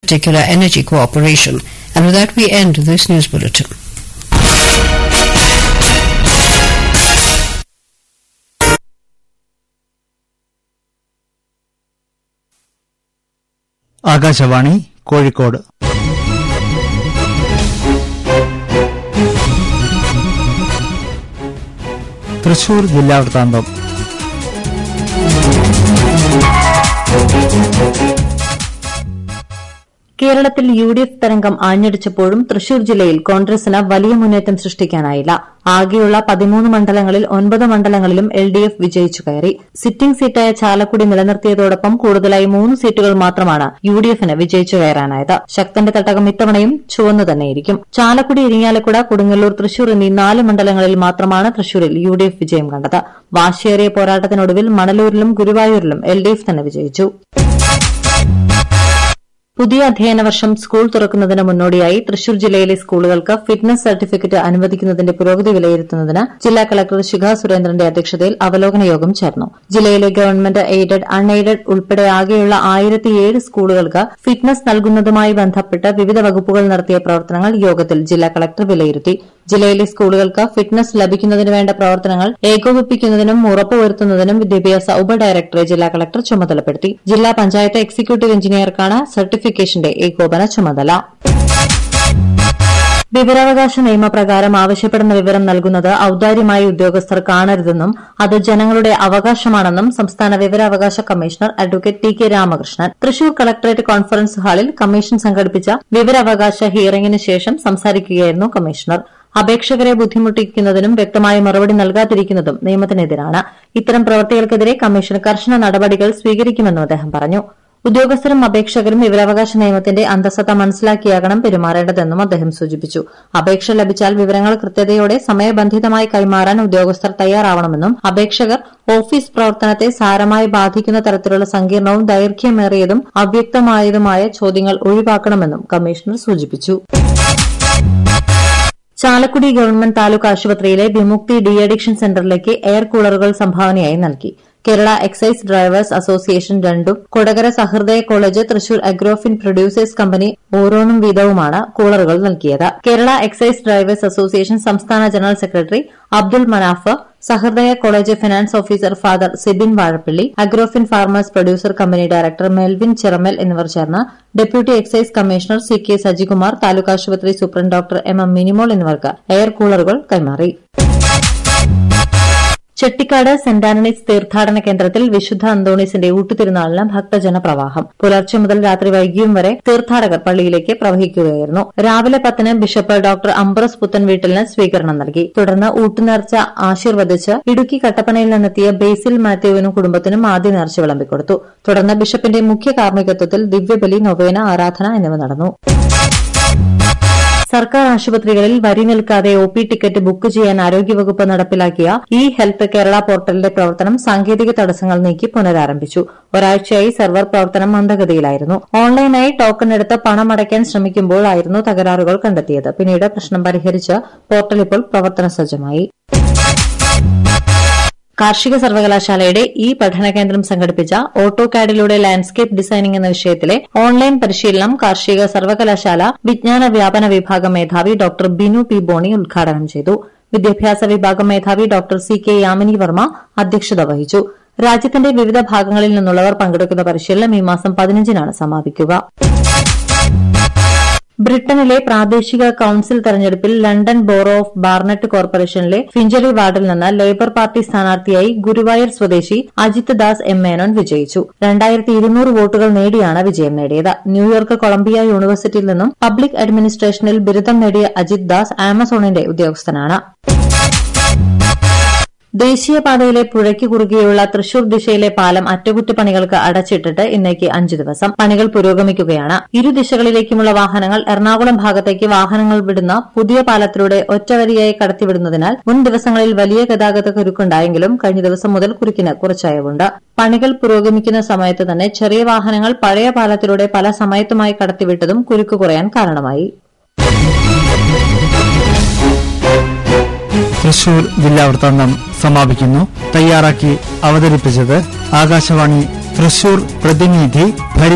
particular energy cooperation. And with that, we end this news bulletin. Akashvani Kozhikode Thrissur ജില്ലാ വൃത്താന്തം കേരളത്തിൽ U D F തരംഗം ആഞ്ഞടിച്ചപ്പോഴും തൃശൂർ ജില്ലയിൽ കോൺഗ്രസിന് വലിയ മുന്നേറ്റം സൃഷ്ടിക്കാനായില്ല ആകെയുള്ള പതിമൂന്ന് മണ്ഡലങ്ങളിൽ ഒൻപത് മണ്ഡലങ്ങളിലും എൽ ഡി എഫ് വിജയിച്ചു കയറി സിറ്റിംഗ് സീറ്റായ ചാലക്കുടി നിലനിർത്തിയതോടൊപ്പം കൂടുതലായി മൂന്ന് സീറ്റുകൾ മാത്രമാണ് യു ഡി എഫിന് വിജയിച്ചു കയറാനായത് ശക്തന്റെ തട്ടകം ഇത്തവണയും ചുവന്നു തന്നെയിരിക്കും ചാലക്കുടി ഇരിങ്ങാലക്കുട കൊടുങ്ങല്ലൂർ തൃശൂർ എന്നീ നാല് മണ്ഡലങ്ങളിൽ മാത്രമാണ് തൃശൂരിൽ യു ഡി എഫ് വിജയം കണ്ടത് വാശിയേറിയ പോരാട്ടത്തിനൊടുവിൽ മണലൂരിലും ഗുരുവായൂരിലും എൽ ഡി എഫ് തന്നെ വിജയിച്ചു പുതിയ അധ്യയന വർഷം സ്കൂൾ തുറക്കുന്നതിന് മുന്നോടിയായി തൃശൂർ ജില്ലയിലെ സ്കൂളുകൾക്ക് ഫിറ്റ്നസ് സർട്ടിഫിക്കറ്റ് അനുവദിക്കുന്നതിന്റെ പുരോഗതി വിലയിരുത്തുന്നതിന് ജില്ലാ കളക്ടർ ശിഖ സുരേന്ദ്രന്റെ അധ്യക്ഷതയിൽ അവലോകന യോഗം ചേർന്നു ജില്ലയിലെ ഗവൺമെന്റ് എയ്ഡഡ് അൺഎയ്ഡഡ് ഉൾപ്പെടെ ആകെയുള്ള ആയിരത്തിയേഴ് സ്കൂളുകൾക്ക് ഫിറ്റ്നസ് നൽകുന്നതുമായി ബന്ധപ്പെട്ട് വിവിധ വകുപ്പുകൾ നടത്തിയ പ്രവർത്തനങ്ങൾ യോഗത്തിൽ ജില്ലാ കളക്ടർ വിലയിരുത്തി ജില്ലയിലെ സ്കൂളുകൾക്ക് ഫിറ്റ്നസ് ലഭിക്കുന്നതിന് വേണ്ട പ്രവർത്തനങ്ങൾ ഏകോപിപ്പിക്കുന്നതിനും ഉറപ്പുവരുത്തുന്നതിനും വിദ്യാഭ്യാസ ഉപഡയറക്ടറെ ജില്ലാ കളക്ടർ ചുമതലപ്പെടുത്തി ജില്ലാ പഞ്ചായത്ത് എക്സിക്യൂട്ടീവ് എഞ്ചിനീയർക്കാണ് സർട്ടിഫിക്കേഷന്റെ ഏകോപന ചുമതല വിവരാവകാശ നിയമപ്രകാരം ആവശ്യപ്പെടുന്ന വിവരം നൽകുന്നത് ഔദാര്യമായി ഉദ്യോഗസ്ഥർ കാണരുതെന്നും അത് ജനങ്ങളുടെ അവകാശമാണെന്നും സംസ്ഥാന വിവരാവകാശ commissioner advocate T K Ramakrishnan Thrissur collectorate conference ഹാളിൽ കമ്മീഷൻ സംഘടിപ്പിച്ച വിവരാവകാശ ഹിയറിംഗിന് ശേഷം സംസാരിക്കുകയായിരുന്നു കമ്മീഷണർ അപേക്ഷകരെ ബുദ്ധിമുട്ടിക്കുന്നതിനും വ്യക്തമായ മറുപടി നൽകാതിരിക്കുന്നതും നിയമത്തിനെതിരാണ് ഇത്തരം പ്രവൃത്തികൾക്കെതിരെ കമ്മീഷൻ കർശന നടപടികൾ സ്വീകരിക്കുമെന്നും അദ്ദേഹം പറഞ്ഞു ഉദ്യോഗസ്ഥരും അപേക്ഷകരും വിവരാവകാശ നിയമത്തിന്റെ അന്തസത്ത മനസ്സിലാക്കിയാകണം പെരുമാറേണ്ടതെന്നും അദ്ദേഹം സൂചിപ്പിച്ചു അപേക്ഷ ലഭിച്ചാൽ വിവരങ്ങൾ കൃത്യതയോടെ സമയബന്ധിതമായി കൈമാറാൻ ഉദ്യോഗസ്ഥർ തയ്യാറാവണമെന്നും അപേക്ഷകർ ഓഫീസ് പ്രവർത്തനത്തെ സാരമായി ബാധിക്കുന്ന തരത്തിലുള്ള സങ്കീർണവും ദൈർഘ്യമേറിയതും അവ്യക്തമായതുമായ ചോദ്യങ്ങൾ ഒഴിവാക്കണമെന്നും കമ്മീഷണർ സൂചിപ്പിച്ചു ചാലക്കുടി ഗവൺമെന്റ് താലൂക്ക് ആശുപത്രിയിലെ വിമുക്തി ഡി അഡിക്ഷൻ സെന്ററിലേക്ക് എയർ കൂളറുകൾ സംഭാവനയായി നൽകി കേരള എക്സൈസ് ഡ്രൈവേഴ്സ് അസോസിയേഷൻ രണ്ടും Kodakara Sahrdaya college Thrissur Agrofin producers company ഓരോന്നും വീതവുമാണ് കൂളറുകൾ നൽകിയത് കേരള എക്സൈസ് ഡ്രൈവേഴ്സ് അസോസിയേഷൻ സംസ്ഥാന general secretary Abdul Manaf Sahrdaya college finance officer father Sibin Vazhappally Agrofin farmers producer company director Melvin Chiramel എന്നിവർ ചേർന്ന് deputy excise commissioner C K Sajikumar taluk ആശുപത്രി superintendent doctor M M Minimol എന്നിവർക്ക് എയർ കൂളറുകൾ കൈമാറി ചെട്ടിക്കാട് സെന്റ് ആന്റണീസ് തീർത്ഥാടന കേന്ദ്രത്തിൽ വിശുദ്ധ അന്തോണീസിന്റെ ഊട്ടുതിരുനാളിന് ഭക്തജന പ്രവാഹം പുലർച്ചെ മുതൽ രാത്രി വൈകിയും വരെ തീർത്ഥാടകർ പള്ളിയിലേക്ക് പ്രവഹിക്കുകയായിരുന്നു രാവിലെ പത്തിന് ബിഷപ്പ് ഡോക്ടർ അംബ്രസ് പുത്തൻ വീട്ടിലിന് സ്വീകരണം നൽകി തുടർന്ന് ഊട്ടുനേർച്ച ആശീർവദിച്ച് ഇടുക്കി കട്ടപ്പനയിൽ നിന്നെത്തിയ ബേസിൽ മാത്യുവിനും കുടുംബത്തിനും ആദ്യ നേർച്ച വിളമ്പിക്കൊടുത്തു തുടർന്ന് ബിഷപ്പിന്റെ മുഖ്യ കാർമ്മികത്വത്തിൽ ദിവ്യബലി നൊവേന ആരാധന എന്നിവ നടന്നു സർക്കാർ ആശുപത്രികളിൽ വരി നിൽക്കാതെ ഒ പി ടിക്കറ്റ് ബുക്ക് ചെയ്യാൻ ആരോഗ്യവകുപ്പ് നടപ്പിലാക്കിയ ഇ ഹെൽത്ത് കേരള പോർട്ടലിന്റെ പ്രവർത്തനം സാങ്കേതിക തടസ്സങ്ങൾ നീക്കി പുനരാരംഭിച്ചു ഒരാഴ്ചയായി സെർവർ പ്രവർത്തനം മന്ദഗതിയിലായിരുന്നു ഓൺലൈനായി ടോക്കൺ എടുത്ത് പണം അടയ്ക്കാൻ ശ്രമിക്കുമ്പോഴായിരുന്നു തകരാറുകൾ കണ്ടെത്തിയത് പിന്നീട് പ്രശ്നം പരിഹരിച്ച് പോർട്ടൽ ഇപ്പോൾ പ്രവർത്തന സജ്ജമായി കാർഷിക സർവകലാശാലയുടെ ഈ പഠന കേന്ദ്രം സംഘടിപ്പിച്ച ഓട്ടോ കാഡിലൂടെ ലാൻഡ്സ്കേപ്പ് ഡിസൈനിംഗ് എന്ന വിഷയത്തിലെ ഓൺലൈൻ പരിശീലനം കാർഷിക സർവകലാശാല വിജ്ഞാന വ്യാപന വിഭാഗം മേധാവി ഡോക്ടർ ബിനു പി ബോണി ഉദ്ഘാടനം ചെയ്തു വിദ്യാഭ്യാസ വിഭാഗം മേധാവി doctor C K Yamini Varma അധ്യക്ഷത വഹിച്ചു രാജ്യത്തിന്റെ വിവിധ ഭാഗങ്ങളിൽ നിന്നുള്ളവർ പങ്കെടുക്കുന്ന പരിശീലനം ഈ മാസം പതിനഞ്ചിനാണ് സമാപിക്കുക ബ്രിട്ടനിലെ പ്രാദേശിക കൌൺസിൽ തെരഞ്ഞെടുപ്പിൽ ലണ്ടൻ ബോറോ ഓഫ് ബാർനറ്റ് കോർപ്പറേഷനിലെ ഫിഞ്ചറി വാർഡിൽ നിന്ന് ലേബർ പാർട്ടി സ്ഥാനാർത്ഥിയായി ഗുരുവായൂർ സ്വദേശി അജിത് ദാസ് എം മേനോൻ വിജയിച്ചു രണ്ടായിരത്തി ഇരുന്നൂറ് വോട്ടുകൾ നേടിയാണ് വിജയം നേടിയത് ന്യൂയോർക്ക് കൊളംബിയ യൂണിവേഴ്സിറ്റിയിൽ നിന്നും പബ്ലിക് അഡ്മിനിസ്ട്രേഷനിൽ ബിരുദം നേടിയ അജിത് ദാസ് ആമസോണിന്റെ ഉദ്യോഗസ്ഥനാണ് ദേശീയപാതയിലെ പുഴയ്ക്ക് കുറുകെയുള്ള തൃശൂർ ദിശയിലെ പാലം അറ്റകുറ്റപ്പണികൾക്ക് അടച്ചിട്ടിട്ട് ഇന്നേക്ക് അഞ്ചു ദിവസം പണികൾ പുരോഗമിക്കുകയാണ് ഇരു ദിശകളിലേക്കുമുള്ള വാഹനങ്ങൾ എറണാകുളം ഭാഗത്തേക്ക് വാഹനങ്ങൾ വിടുന്ന പുതിയ പാലത്തിലൂടെ ഒറ്റവരിയായി കടത്തിവിടുന്നതിനാൽ മുൻ ദിവസങ്ങളിൽ വലിയ ഗതാഗത കുരുക്കുണ്ടായെങ്കിലും കഴിഞ്ഞ ദിവസം മുതൽ കുരുക്കിന് കുറച്ചയവുണ്ട് പണികൾ പുരോഗമിക്കുന്ന സമയത്ത് തന്നെ ചെറിയ വാഹനങ്ങൾ പഴയ പാലത്തിലൂടെ പല സമയത്തുമായി കടത്തിവിട്ടതും കുരുക്ക് കുറയാൻ കാരണമായി തൃശൂർ ജില്ലാ വൃത്താന്തം സമാപിക്കുന്നു തയ്യാറാക്കി അവതരിപ്പിച്ചത് ആകാശവാണി തൃശൂർ പ്രതിനിധി ഭരി